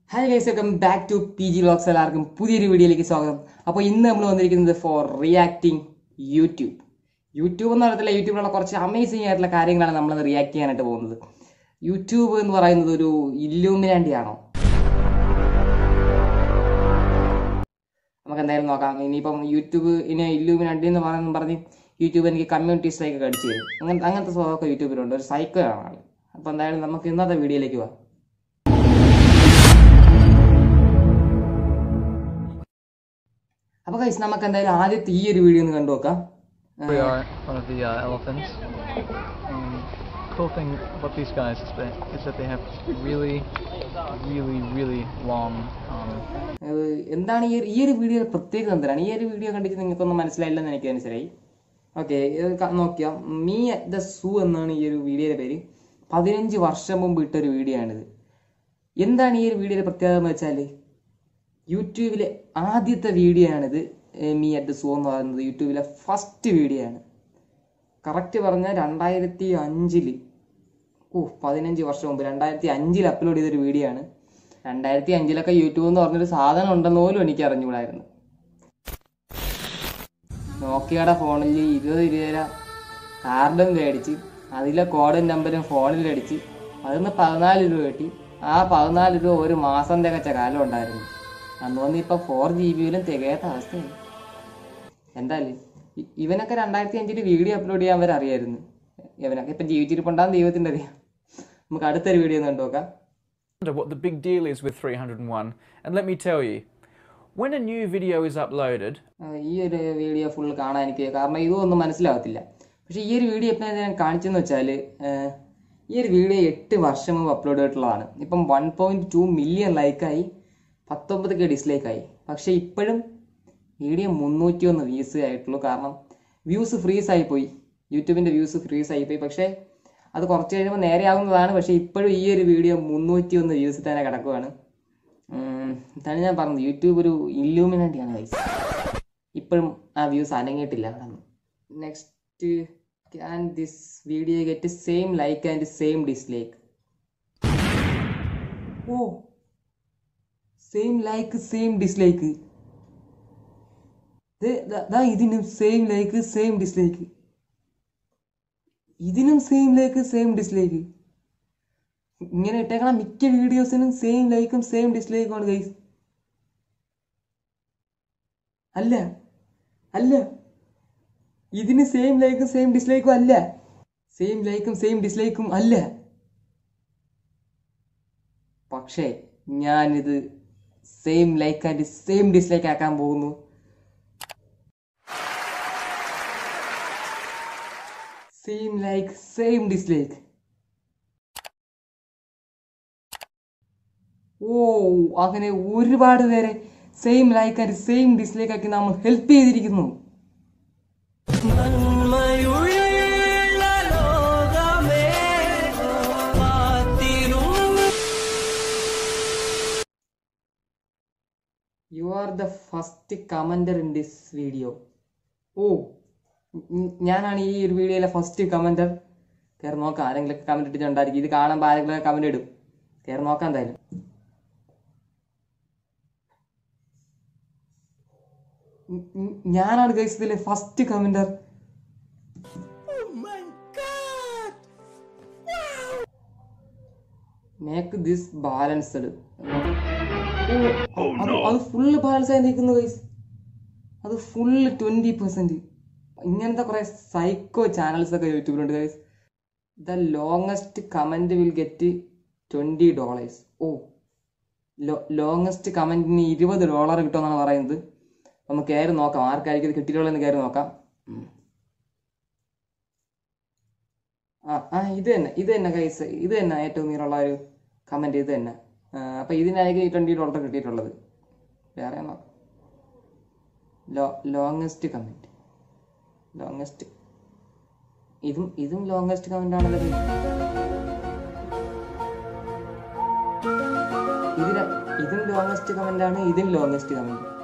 Hi guys welcome back to P G vlogs എല്ലാവർക്കും പുതിയൊരു വീഡിയോയിലേക്ക് സ്വാഗതം അപ്പോൾ ഇന്ന് നമ്മൾ വന്നിരിക്കുന്നത് ഫോർ റിയാക്ടിങ് യൂട്യൂബ് യൂട്യൂബ് എന്ന് പറയത്തില്ല യൂട്യൂബിലുള്ള കുറച്ച് അമേസിംഗ് ആയിട്ടുള്ള കാര്യങ്ങളാണ് നമ്മൾ റിയാക്ട് ചെയ്യാനായിട്ട് പോകുന്നത് യൂട്യൂബ് എന്ന് പറയുന്നത് ഒരു ഇല്ലൂമിനാണ്ടി ആണോ നമുക്ക് എന്തായാലും നോക്കാം ഇനിയിപ്പം യൂട്യൂബ് ഇനി ഇല്ലൂമിനാണ്ടി എന്ന് പറയുന്ന പറഞ്ഞ് യൂട്യൂബ് എനിക്ക് കമ്മ്യൂണിറ്റി സ്ട്രൈക്ക് ഒക്കെ അടിച്ചു തരും അങ്ങനത്തെ അങ്ങനത്തെ സ്വഭാവമൊക്കെ യൂട്യൂബിലുണ്ട് ഒരു സൈക്കോ ആണ് ആൾ അപ്പോൾ എന്തായാലും നമുക്ക് ഇന്നത്തെ വീഡിയോയിലേക്ക് പോവാം അപ്പോൾ കൈസ് നമുക്ക് എന്തായാലും ആദ്യത്തെ ഈ ഒരു വീഡിയോ ഒന്ന് കണ്ടു നോക്കാം We are one of the uh, elephants. Um, cool thing about these guys is that, is that they have really, really, really long. Um, അത് എന്താണ് ഈ ഒരു- ഈ ഒരു വീഡിയോ പ്രത്യേകത എന്താണ് ഈ ഒരു വീഡിയോ കണ്ടിട്ട് നിങ്ങൾക്കൊന്നും മനസ്സിലായില്ലെന്ന് എനിക്ക് മനസ്സിലായി ഓക്കെ നോക്കിയാ മീ അറ്റ് ദ സൂ എന്നാണ് ഈ ഒരു വീഡിയോയുടെ പേര് പതിനഞ്ച് വർഷം മുമ്പ് ഇട്ട ഒരു വീഡിയോ ആണിത് എന്താണ് ഈ ഒരു വീഡിയോയുടെ പ്രത്യേകത എന്ന് വെച്ചാൽ യൂട്യൂബിലെ ആദ്യത്തെ വീഡിയോ ആണിത് മീ അറ്റ് ദ സൂ എന്ന് പറയുന്നത് യൂട്യൂബിലെ ഫസ്റ്റ് വീഡിയോ ആണ് കറക്റ്റ് പറഞ്ഞാൽ രണ്ടായിരത്തി അഞ്ചില് ഓ പതിനഞ്ച് വർഷം മുമ്പ് രണ്ടായിരത്തി അഞ്ചിൽ അപ്ലോഡ് ചെയ്തൊരു വീഡിയോ ആണ് രണ്ടായിരത്തി അഞ്ചിലൊക്കെ യൂട്യൂബ് എന്ന് പറഞ്ഞൊരു സാധനം ഉണ്ടെന്ന് പോലും എനിക്ക് അറിഞ്ഞുകൂടായിരുന്നു നോക്കിയയുടെ ഫോണിൽ ഇരുപത് ഇരുപതര കാർഡും മേടിച്ച് അതിലെ കോഡും നമ്പരും ഫോണിൽ അടിച്ച് അതിന്ന് പതിനാല് രൂപ കിട്ടി ആ പതിനാല് രൂപ ഒരു മാസം തികച്ച കാലം ഉണ്ടായിരുന്നു അന്ന് വന്ന് ഇപ്പൊ ഫോർ ജി ബിയിലും തികയാത്ത അവസ്ഥയായി എന്തായാലും ഇ- ഇവനൊക്കെ രണ്ടായിരത്തി അഞ്ചില് വീഡിയോ അപ്ലോഡ് ചെയ്യാൻ വരെ അറിയായിരുന്നു ഇവനൊക്കെ ഇപ്പൊ ജീവിച്ചിരിപ്പുണ്ടാകുന്ന ദൈവത്തിന്റെ അറിയാം നമുക്ക് അടുത്തൊരു വീഡിയോ ഒന്ന് കണ്ടു നോക്കാം wonder what the big deal is with 301. And let me tell you, when a new video is uploaded, ആ, ഈ ഒരു വീഡിയോ ഫുൾ കാണാൻ എനിക്ക് കാരണം ഇതൊന്നും മനസ്സിലാവത്തില്ല പക്ഷേ ഈ ഒരു വീഡിയോ ഇപ്പം ഞാൻ കാണിച്ചെന്ന് വെച്ചാൽ ഈ ഒരു വീഡിയോ എട്ട് വർഷം മുമ്പ് അപ്ലോഡ് ചെയ്തിട്ടുള്ളതാണ് ഇപ്പം വൺ പോയിന്റ് ടു മില്യൺ ലൈക്കായി പത്തൊമ്പത് കെ ഡിസ്ലൈക്കായി പക്ഷേ ഇപ്പോഴും വീഡിയോ മുന്നൂറ്റി ഒന്ന് വ്യൂസ് ആയിട്ടുള്ളൂ കാരണം വ്യൂസ് ഫ്രീസ് ആയിപ്പോയി യൂട്യൂബിൻ്റെ വ്യൂസ് ഫ്രീസ് ആയിപ്പോയി പക്ഷേ അത് കുറച്ച് കഴിയുമ്പോൾ നേരെ ആവുന്നതാണ് പക്ഷേ ഇപ്പോഴും ഈ ഒരു വീഡിയോ മുന്നൂറ്റി ഒന്ന് വ്യൂസ് തന്നെ കിടക്കുവാണ് ഉം, ഇതാണ് ഞാൻ പറഞ്ഞത് യൂട്യൂബ് ഒരു ഇല്ലൂമിനാണ്ടിയാണ് ഗൈസ് ഇപ്പോഴും ആ വ്യൂസ് അനങ്ങിയിട്ടില്ല next can this video get same like and same dislike oh same like same dislike ഇതിനും സെയിം ലൈക്ക് സെയിം ഡിസ്ലൈക്ക് ഇതിനും സെയിം ലൈക്ക് സെയിം ഡിസ്ലൈക്ക് ഇങ്ങനെ ഇട്ടേക്കണ മിക്ക വീഡിയോസിനും സെയിം ലൈക്കും സെയിം ഡിസ്ലൈക്കും ആണ് ഗൈസ് അല്ല അല്ല ഇതിന് സെയിം ലൈക്കും സെയിം ഡിസ്ലൈക്കും അല്ല സെയിം ലൈക്കും സെയിം ഡിസ്ലൈക്കും അല്ല പക്ഷേ ഞാനിത് same like and same dislike ആക്കാൻ പോകുന്നു same like same dislike oh അങ്ങനെ ഒരുപാട് പേരെ same like and same dislike ആക്കി നമ്മൾ ഹെൽപ്പ് ചെയ്തിരിക്കുന്നു you are the first commenter in this video oh ഉം, ഞാനാണ് ഈ ഒരു വീഡിയോയിലെ ഫസ്റ്റ് കമന്റർ കയറി നോക്കാം ആരെങ്കിലും കമന്റ് ഇട്ടിട്ടുണ്ടായിരിക്കും ഇത് കാണുമ്പോൾ ആരെങ്കിലും കമന്റ് ഇടും കയറി നോക്കാം എന്തായാലും ഉം, ഉം, ഞാനാണ് ഗൈസ് ഇതിലെ first commenter make this balanced അത് ഫുള്ള് ബാലൻസ് ആയി നിൽക്കുന്നു ഗൈസ് അത് ഫുള്ള് ട്വന്റി പെർസെന്റ് ഇങ്ങനത്തെ കുറെ സൈക്കോ ചാനൽസ് ഒക്കെ യൂട്യൂബിലുണ്ട് guys the longest comment will get twenty dollars oh longest കമന്റിന് ഇരുപത് ഡോളർ കിട്ടുമെന്നാണ് പറയുന്നത് നമുക്ക് കയറി നോക്കാം ആർക്കായിരിക്കും ഇത് കിട്ടിയിട്ടുള്ളതെന്ന് കയറി നോക്കാം ഉം. ആ ആ ഇത് തന്നെ ഇത് തന്നെ കൈസ് ഇത് തന്നെ ഏറ്റവും നീളമുള്ള ഒരു കമന്റ് ഇത് തന്നെ ആ, അപ്പൊ ഇതിനായിരിക്കും ട്വന്റി ഡോളർ കിട്ടിയിട്ടുള്ളത് വേറെ നോക്കാം ലോ ലോങ്ങസ്റ്റ് കമന്റ് ലോങ്ങസ്റ്റ് ഇതും ഇതും ലോങ്ങസ്റ്റ് കമന്റ് ആണല്ലോ ഇതിന് ഇതും ലോങ്ങസ്റ്റ് കമന്റ് ആണ് ഇതും ലോങ്ങസ്റ്റ് കമന്റ്